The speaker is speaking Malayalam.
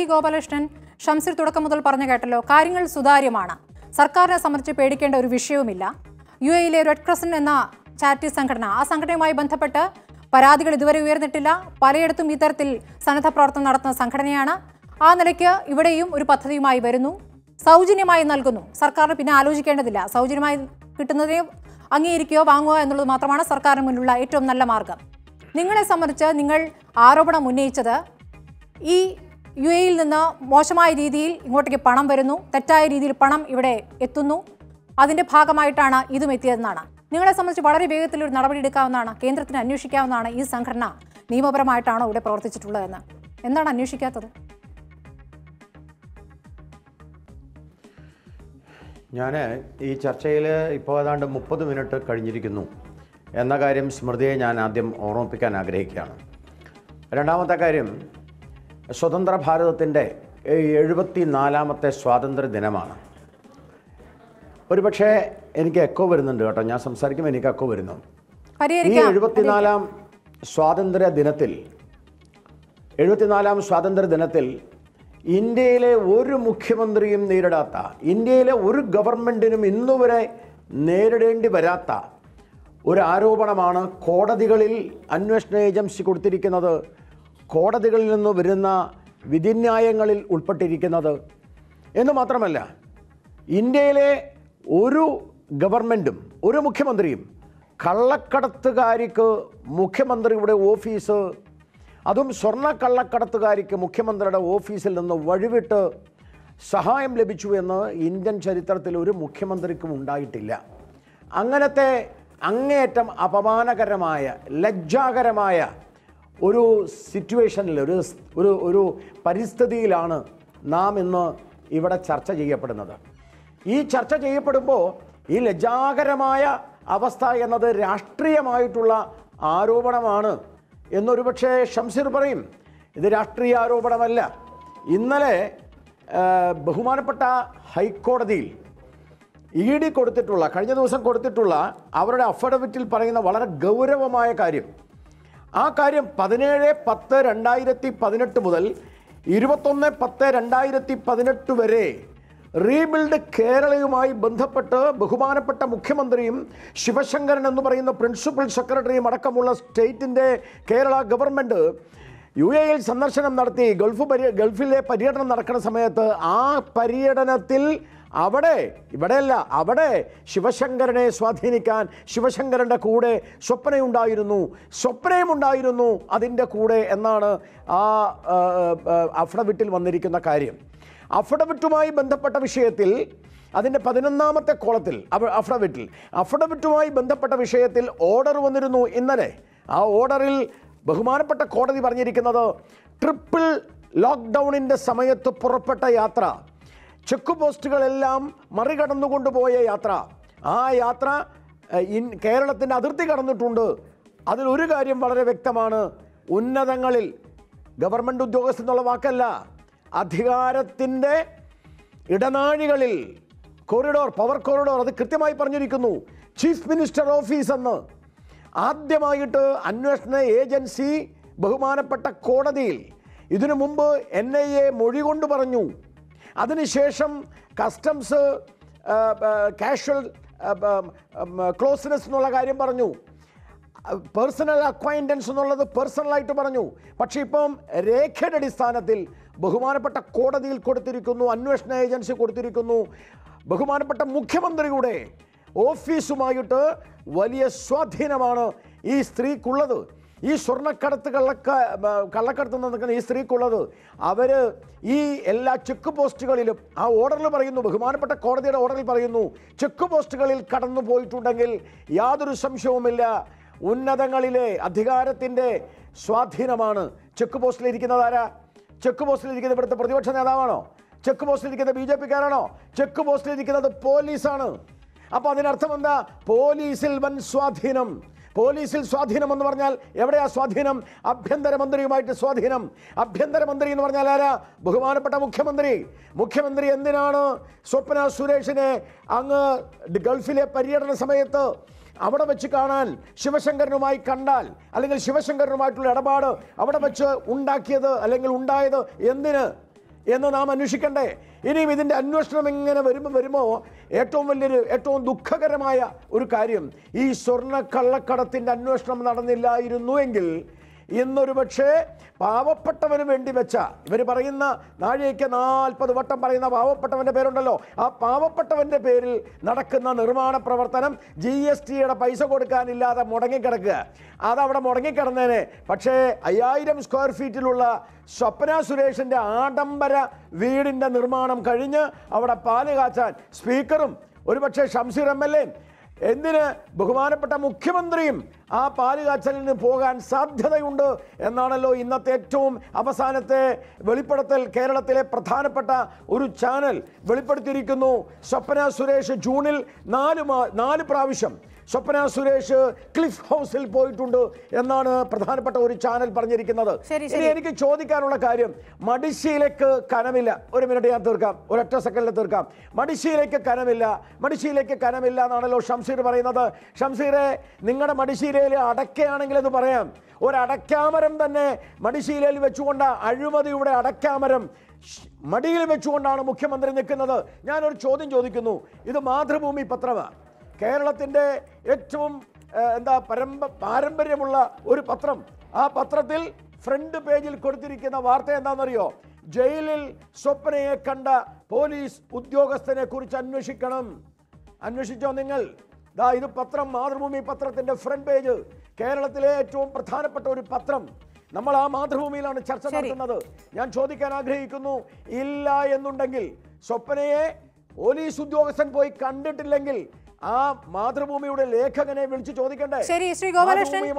ഗോപാലകൃഷ്ണൻ ഷംസീർ തുടക്കം മുതൽ പറഞ്ഞു കേട്ടല്ലോ കാര്യങ്ങൾ സുതാര്യമാണ് സർക്കാരിനെ സംബന്ധിച്ച് പേടിക്കേണ്ട ഒരു വിഷയവുമില്ല യു എയിലെ റെഡ് ക്രസന്റ് എന്ന ചാരിറ്റി സംഘടന ആ സംഘടനയുമായി ബന്ധപ്പെട്ട് പരാതികൾ ഇതുവരെ ഉയർന്നിട്ടില്ല പലയിടത്തും ഇത്തരത്തിൽ സന്നദ്ധ പ്രവർത്തനം നടത്തുന്ന സംഘടനയാണ് ആ നിലയ്ക്ക് ഇവിടെയും ഒരു പദ്ധതിയുമായി വരുന്നു സൗജന്യമായി നൽകുന്നു സർക്കാരിന് പിന്നെ ആലോചിക്കേണ്ടതില്ല സൗജന്യമായി കിട്ടുന്നതിനെ അംഗീകരിക്കുകയോ വാങ്ങുകയോ എന്നുള്ളത് മാത്രമാണ് സർക്കാരിന് മുന്നിലുള്ള ഏറ്റവും നല്ല മാർഗം നിങ്ങളെ സംബന്ധിച്ച് നിങ്ങൾ ആരോപണം ഉന്നയിച്ചത് ഈ യു എയിൽ നിന്ന് മോശമായ രീതിയിൽ ഇങ്ങോട്ടേക്ക് പണം വരുന്നു തെറ്റായ രീതിയിൽ പണം ഇവിടെ എത്തുന്നു അതിന്റെ ഭാഗമായിട്ടാണ് ഇതും എത്തിയതെന്നാണ് നിങ്ങളെ സംബന്ധിച്ച് വളരെ വേഗത്തിൽ ഒരു നടപടി എടുക്കാവുന്നതാണ് കേന്ദ്രത്തിന് അന്വേഷിക്കാവുന്നതാണ് ഈ സംഘടന നിയമപരമായിട്ടാണോ ഇവിടെ പ്രവർത്തിച്ചിട്ടുള്ളതെന്ന് എന്താണ് അന്വേഷിക്കാത്തത് ഞാൻ ഈ ചർച്ചയിൽ ഇപ്പോൾ ഏതാണ്ട് മുപ്പത് മിനിറ്റ് കഴിഞ്ഞിരിക്കുന്നു എന്ന കാര്യം സ്മൃതിയെ ഞാൻ ആദ്യം ഓർമ്മിപ്പിക്കാൻ ആഗ്രഹിക്കുകയാണ് രണ്ടാമത്തെ കാര്യം സ്വതന്ത്ര ഭാരതത്തിൻ്റെ എഴുപത്തി നാലാമത്തെ സ്വാതന്ത്ര്യ ദിനമാണ് ഒരുപക്ഷെ എനിക്ക് എക്കോ വരുന്നുണ്ട് കേട്ടോ ഞാൻ സംസാരിക്കുമ്പോൾ എനിക്ക് എക്കോ വരുന്നു ഈ പരിഹരിക്കാം എഴുപത്തിനാലാം സ്വാതന്ത്ര്യ ദിനത്തിൽ എഴുപത്തിനാലാം സ്വാതന്ത്ര്യ ദിനത്തിൽ ഇന്ത്യയിലെ ഒരു മുഖ്യമന്ത്രിയും നേരിടാത്ത ഇന്ത്യയിലെ ഒരു ഗവൺമെൻറ്റിനും ഇന്നുവരെ നേരിടേണ്ടി വരാത്ത ഒരു ആരോപണമാണ് കോടതികളിൽ അന്വേഷണ ഏജൻസി കൊടുത്തിരിക്കുന്നത് കോടതികളിൽ നിന്ന് വരുന്ന വിധിന്യായങ്ങളിൽ ഉൾപ്പെട്ടിരിക്കുന്നത് എന്ന് മാത്രമല്ല ഇന്ത്യയിലെ ഒരു ഗവൺമെൻറ്റും ഒരു മുഖ്യമന്ത്രിയും കള്ളക്കടത്തുകാരിക്ക് മുഖ്യമന്ത്രിയുടെ ഓഫീസ് അതും സ്വർണ്ണ കള്ളക്കടത്തുകാരിക്ക് മുഖ്യമന്ത്രിയുടെ ഓഫീസിൽ നിന്ന് വഴിവിട്ട് സഹായം ലഭിച്ചു എന്ന് ഇന്ത്യൻ ചരിത്രത്തിൽ ഒരു മുഖ്യമന്ത്രിക്കും ഉണ്ടായിട്ടില്ല അങ്ങനത്തെ അങ്ങേയറ്റം അപമാനകരമായ ലജ്ജാകരമായ ഒരു സിറ്റുവേഷനിൽ ഒരു ഒരു ഒരു പരിസ്ഥിതിയിലാണ് നാം ഇന്ന് ഇവിടെ ചർച്ച ചെയ്യപ്പെടുന്നത് ഈ ചർച്ച ചെയ്യപ്പെടുമ്പോൾ ഈ ലജ്ജാകരമായ അവസ്ഥ എന്നത് രാഷ്ട്രീയമായിട്ടുള്ള ആരോപണമാണ് എന്നൊരു പക്ഷേ ഷംസീർ പറയും ഇത് രാഷ്ട്രീയ ആരോപണമല്ല ഇന്നലെ ആ, ബഹുമാനപ്പെട്ട ഹൈക്കോടതിയിൽ ഇ ഡി കൊടുത്തിട്ടുള്ള കഴിഞ്ഞ ദിവസം കൊടുത്തിട്ടുള്ള അവരുടെ അഫിഡവിറ്റിൽ പറയുന്ന വളരെ ഗൗരവമായ കാര്യം ആ കാര്യം പതിനേഴ് പത്ത് രണ്ടായിരത്തി പതിനെട്ട് മുതൽ ഇരുപത്തൊന്ന് പത്ത് രണ്ടായിരത്തി പതിനെട്ട് വരെ റീബിൽഡ് കേരളയുമായി ബന്ധപ്പെട്ട് ബഹുമാനപ്പെട്ട മുഖ്യമന്ത്രിയും ശിവശങ്കരൻ എന്ന് പറയുന്ന പ്രിൻസിപ്പൽ സെക്രട്ടറിയും അടക്കമുള്ള സ്റ്റേറ്റിൻ്റെ കേരള ഗവൺമെൻറ് യു എയിൽ സന്ദർശനം നടത്തി ഗൾഫ് പര്യ ഗൾഫിലെ പര്യടനം നടക്കുന്ന സമയത്ത് ആ പര്യടനത്തിൽ അവിടെ ഇവിടെയല്ല അവിടെ ശിവശങ്കരനെ സ്വാധീനിക്കാൻ ശിവശങ്കരൻ്റെ കൂടെ സ്വപ്നയുണ്ടായിരുന്നു സ്വപ്നയും ഉണ്ടായിരുന്നു അതിൻ്റെ കൂടെ എന്നാണ് ആ ആ, ആ, അഫിഡവിറ്റിൽ വന്നിരിക്കുന്ന കാര്യം അഫിഡവിറ്റുമായി ബന്ധപ്പെട്ട വിഷയത്തിൽ അതിൻ്റെ പതിനൊന്നാമത്തെ കോളത്തിൽ അവ- അഫിഡവിറ്റിൽ അഫിഡവിറ്റുമായി ബന്ധപ്പെട്ട വിഷയത്തിൽ ഓർഡർ വന്നിരുന്നു ഇന്നലെ ആ ഓർഡറിൽ ബഹുമാനപ്പെട്ട കോടതി പറഞ്ഞിരിക്കുന്നത് ട്രിപ്പിൾ ലോക്ക്ഡൗണിൻ്റെ സമയത്ത് പുറപ്പെട്ട യാത്ര ചെക്ക് പോസ്റ്റുകളെല്ലാം മറികടന്നു കൊണ്ടുപോയ യാത്ര ആ യാത്ര ഏഹ്, ഇൻ കേരളത്തിൻ്റെ അതിർത്തി കടന്നിട്ടുണ്ട് അതിലൊരു കാര്യം വളരെ വ്യക്തമാണ് ഉന്നതങ്ങളിൽ ഗവൺമെൻറ് ഉദ്യോഗസ്ഥൻ എന്നുള്ള വാക്കല്ല അധികാരത്തിൻ്റെ ഇടനാഴികളിൽ കോറിഡോർ പവർ കോറിഡോർ അത് കൃത്യമായി പറഞ്ഞിരിക്കുന്നു ചീഫ് മിനിസ്റ്റർ ഓഫീസ് എന്ന് ആദ്യമായിട്ട് അന്വേഷണ ഏജൻസി ബഹുമാനപ്പെട്ട കോടതിയിൽ ഇതിനു മുമ്പ് എൻ ഐ എ മൊഴി കൊണ്ട് പറഞ്ഞു അതിനുശേഷം കസ്റ്റംസ് കാഷ്വൽ ക്ലോസ്നെസ് എന്നുള്ള കാര്യം പറഞ്ഞു പേഴ്സണൽ അക്വൈൻറ്റൻസ് എന്നുള്ളത് പേഴ്സണലായിട്ട് പറഞ്ഞു പക്ഷേ ഇപ്പം രേഖയുടെ അടിസ്ഥാനത്തിൽ ബഹുമാനപ്പെട്ട കോടതിയിൽ കൊടുത്തിരിക്കുന്നു അന്വേഷണ ഏജൻസി കൊടുത്തിരിക്കുന്നു ബഹുമാനപ്പെട്ട മുഖ്യമന്ത്രിയുടെ ഓഫീസുമായിട്ട് വലിയ സ്വാധീനമാണ് ഈ സ്ത്രീക്കുള്ളത് ഈ സ്വർണ്ണക്കടത്ത് കള്ളക്ക ആ, കള്ളക്കടത്ത് നടക്കുന്ന ഈ സ്ത്രീക്കുള്ളത് അവർ ഈ എല്ലാ ചെക്ക് പോസ്റ്റുകളിലും ആ ഓർഡറിൽ പറയുന്നു ബഹുമാനപ്പെട്ട കോടതിയുടെ ഓർഡറിൽ പറയുന്നു ചെക്ക് പോസ്റ്റുകളിൽ കടന്നു പോയിട്ടുണ്ടെങ്കിൽ യാതൊരു സംശയവുമില്ല ഉന്നതങ്ങളിലെ അധികാരത്തിൻ്റെ സ്വാധീനമാണ് ചെക്ക് പോസ്റ്റിൽ ഇരിക്കുന്നത് ആരാ ചെക്ക് പോസ്റ്റിൽ ഇരിക്കുന്നത് ഇവിടുത്തെ പ്രതിപക്ഷ നേതാവാണോ ചെക്ക് പോസ്റ്റിൽ ഇരിക്കുന്നത് ബി ജെ പിക്കാരാണോ ചെക്ക് പോസ്റ്റിൽ ഇരിക്കുന്നത് പോലീസാണ് അപ്പൊ അതിനർത്ഥം എന്താ പോലീസിൽ വൻ സ്വാധീനം പോലീസിൽ സ്വാധീനം എന്ന് പറഞ്ഞാൽ എവിടെയാ സ്വാധീനം ആഭ്യന്തരമന്ത്രിയുമായിട്ട് സ്വാധീനം ആഭ്യന്തരമന്ത്രി എന്ന് പറഞ്ഞാൽ ആരാ ബഹുമാനപ്പെട്ട മുഖ്യമന്ത്രി മുഖ്യമന്ത്രി എന്തിനാണ് സ്വപ്ന സുരേഷിനെ അങ്ങ് ഗൾഫിലെ പര്യടന സമയത്ത് അവിടെ വെച്ച് കാണാൻ ശിവശങ്കരനുമായി കണ്ടാൽ അല്ലെങ്കിൽ ശിവശങ്കരനുമായിട്ടുള്ള ഇടപാട് അവിടെ വെച്ച് ഉണ്ടാക്കിയത് അല്ലെങ്കിൽ ഉണ്ടായത് എന്തിന് എന്ന് നാം അന്വേഷിക്കണ്ടേ ഇനിയും ഇതിൻ്റെ അന്വേഷണം എങ്ങനെ വരുമ്പോൾ വരുമോ ഏറ്റവും വലിയൊരു ഏറ്റവും ദുഃഖകരമായ ഒരു കാര്യം ഈ സ്വർണ്ണ കള്ളക്കടത്തിൻ്റെ അന്വേഷണം നടന്നില്ലായിരുന്നു എങ്കിൽ ഇന്നൊരു പക്ഷേ പാവപ്പെട്ടവന് വേണ്ടി വെച്ച ഇവർ പറയുന്ന നാഴികയ്ക്ക് നാൽപ്പത് വട്ടം പറയുന്ന പാവപ്പെട്ടവൻ്റെ പേരുണ്ടല്ലോ ആ പാവപ്പെട്ടവൻ്റെ പേരിൽ നടക്കുന്ന നിർമ്മാണ പ്രവർത്തനം ജി എസ് ടിയുടെ പൈസ കൊടുക്കാനില്ലാതെ മുടങ്ങിക്കിടക്കുക അതവിടെ മുടങ്ങിക്കിടന്നേനെ പക്ഷേ അയ്യായിരം സ്ക്വയർ ഫീറ്റിലുള്ള സ്വപ്ന സുരേഷിൻ്റെ ആഡംബര വീടിൻ്റെ നിർമ്മാണം കഴിഞ്ഞ് അവിടെ പാല് കാച്ചാൻ സ്പീക്കറും ഒരുപക്ഷെ ഷംസീർ എം എൽ എയും എന്തിന് ബഹുമാനപ്പെട്ട മുഖ്യമന്ത്രിയും ആ പാലുകാച്ചലിന് പോകാൻ സാധ്യതയുണ്ട് എന്നാണല്ലോ ഇന്നത്തെ ഏറ്റവും അവസാനത്തെ വെളിപ്പെടുത്തൽ കേരളത്തിലെ പ്രധാനപ്പെട്ട ഒരു ചാനൽ വെളിപ്പെടുത്തിയിരിക്കുന്നു സ്വപ്ന സുരേഷ് ജൂണിൽ നാല് മാ നാല് പ്രാവശ്യം സ്വപ്ന സുരേഷ് ക്ലിഫ് ഹൗസിൽ പോയിട്ടുണ്ട് എന്നാണ് പ്രധാനപ്പെട്ട ഒരു ചാനൽ പറഞ്ഞിരിക്കുന്നത് ശരി, ഇനി എനിക്ക് ചോദിക്കാനുള്ള കാര്യം മടിശീലേക്ക് കനമില്ല ഒരു മിനിറ്റ് ഞാൻ തീർക്കാം ഒരൊറ്റ സെക്കൻഡിൽ തീർക്കാം മടിശീലേക്ക് കനമില്ല മടിശീലേക്ക് കനമില്ല എന്നാണല്ലോ ഷംസീർ പറയുന്നത് ഷംസീറെ നിങ്ങളുടെ മടിശീലയിൽ അടക്കയാണെങ്കിൽ അത് പറയാം ഒരു അടക്കാമരം തന്നെ മടിശീലയിൽ വെച്ചുകൊണ്ട് അഴിമതിയുടെ അടക്കാമരം ഷ്- മടിയിൽ വെച്ചുകൊണ്ടാണ് മുഖ്യമന്ത്രി നിൽക്കുന്നത് ഞാനൊരു ചോദ്യം ചോദിക്കുന്നു ഇത് മാതൃഭൂമി പത്രമാണ് കേരളത്തിൻ്റെ ഏറ്റവും ഏഹ്, എന്താ പരമ്പ പാരമ്പര്യമുള്ള ഒരു പത്രം ആ പത്രത്തിൽ ഫ്രണ്ട് പേജിൽ കൊടുത്തിരിക്കുന്ന വാർത്ത എന്താണെന്നറിയോ ജയിലിൽ സ്വപ്നയെ കണ്ട പോലീസ് ഉദ്യോഗസ്ഥനെ കുറിച്ച് അന്വേഷിക്കണം അന്വേഷിച്ചോ നിങ്ങൾ ദാ ഇത് പത്രം മാതൃഭൂമി പത്രത്തിന്റെ ഫ്രണ്ട് പേജ് കേരളത്തിലെ ഏറ്റവും പ്രധാനപ്പെട്ട ഒരു പത്രം നമ്മൾ ആ മാതൃഭൂമിയിലാണ് ചർച്ച നടത്തുന്നത് ഞാൻ ചോദിക്കാൻ ആഗ്രഹിക്കുന്നു ഇല്ല എന്നുണ്ടെങ്കിൽ സ്വപ്നയെ പോലീസ് ഉദ്യോഗസ്ഥൻ പോയി കണ്ടിട്ടില്ലെങ്കിൽ ആ മാതൃഭൂമിയുടെ ലേഖകനെ വിളിച്ച് ചോദിക്കണ്ടേ ശരി ശ്രീ ഗോപാലകൃഷ്ണൻ മാതൃഭൂമി